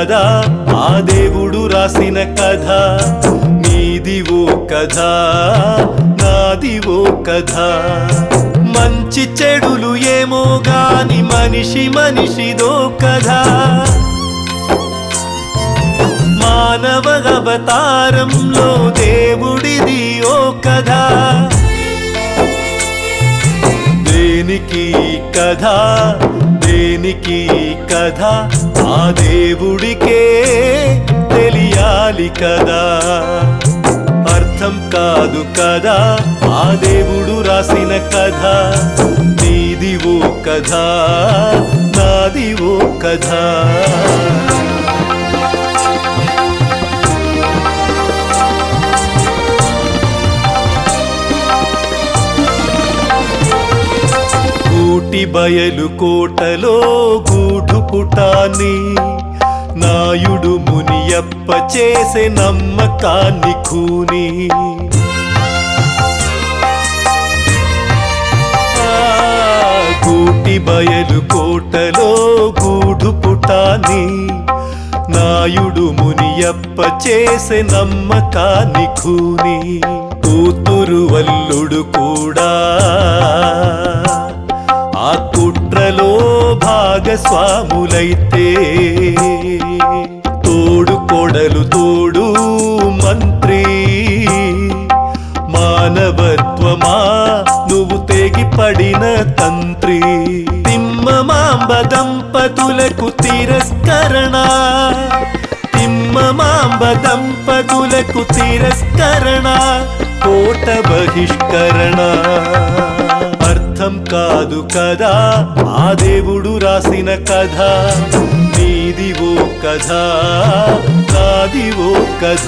కదా ఆ దేవుడు రాసిన కథ నీది ఓ కథ నాది ఓ కథ మంచి చెడులు ఏమో గాని మనిషి మనిషిదో కథ మానవ అవతారంలో దేవుడిది ఓ కథ దేనికి కథ దేనికి కథ ఆ దేవుడికే తెలియాలి కదా అర్థం కాదు కదా ఆ దేవుడు రాసిన కథ నీది ఓ కథ నాది ఓ కథ కూటి బయలు కోటలో గూడు పుటాన్ని నాయుడు మునియప్ప చేసే నమ్మకాన్ని కూని ఆ, కూటి బయలు కోటలో గూడు పుటాన్ని నాయుడు మునియప్ప చేసే నమ్మకాన్ని కూని కూతురు వల్లుడు కూడా ఆ కుట్రలో భాగస్వాములైతే తోడు కొడలు తోడు మంత్రి మానవత్వమా నువ్వు తెగిపడిన తంత్రి తిమ్మమాంబ దంపతులకు తిరస్కరణ తిమ్మమాంబ దంపతులకు తిరస్కరణ కోట బహిష్కరణ అర్థం కాదు కదా ఆ దేవుడు రాసిన కథ నీది ఓ కథ నాది ఓ కథ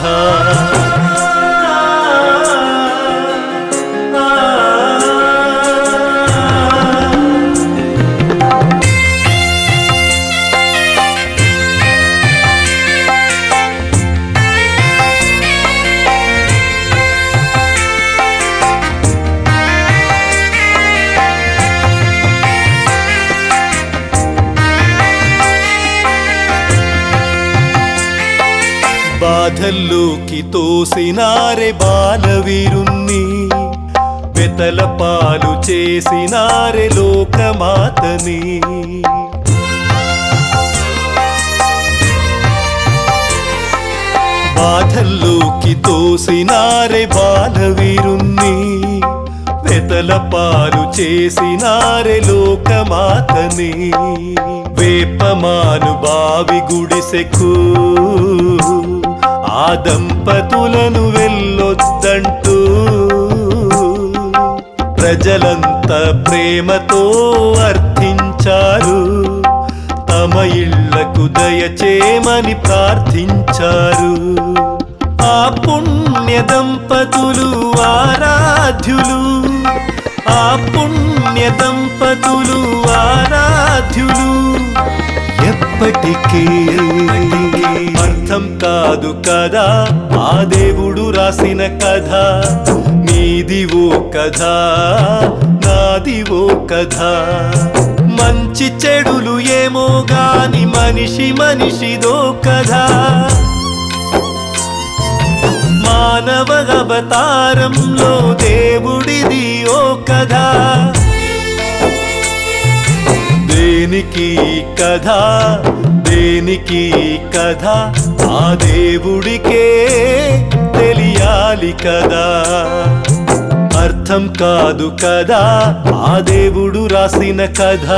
బాధల్లోకి తోసినారే బాలవీరుణ్ణి వెతల పాలు చేసినారే లోకమాతని బాధల్లోకి తోసినారే బాలవీరుణ్ణి వెతల పాలు చేసినారే లోకమాతని వేపమాను బావి గుడిసెకు ఆ దంపతులను వెళ్ళొద్దంటూ ప్రజలంతా ప్రేమతో అర్థించారు తమ ఇళ్లకు దయచేమని ప్రార్థించారు ఆ పుణ్య దంపతులు ఆరాధ్యులు ఆ పుణ్య దంపతులు ఆరాధ్యులు ఎప్పటికీ అర్థం కాదు కదా ఆ దేవుడు రాసిన కథ నీది ఓ కథ నాది ఓ కథ మంచి చెడులు ఏమో గాని మనిషి మనిషిదో కథ మానవ అవతారంలో దేవుడిది ఓ కథ దేనికి కథ దేనికి కథ ఆ దేవుడికే తెలియాలి కదా అర్థం కాదు కదా ఆ దేవుడు రాసిన కథ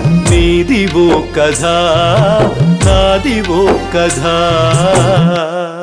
నీది ఓ కథ నాది ఓ కథ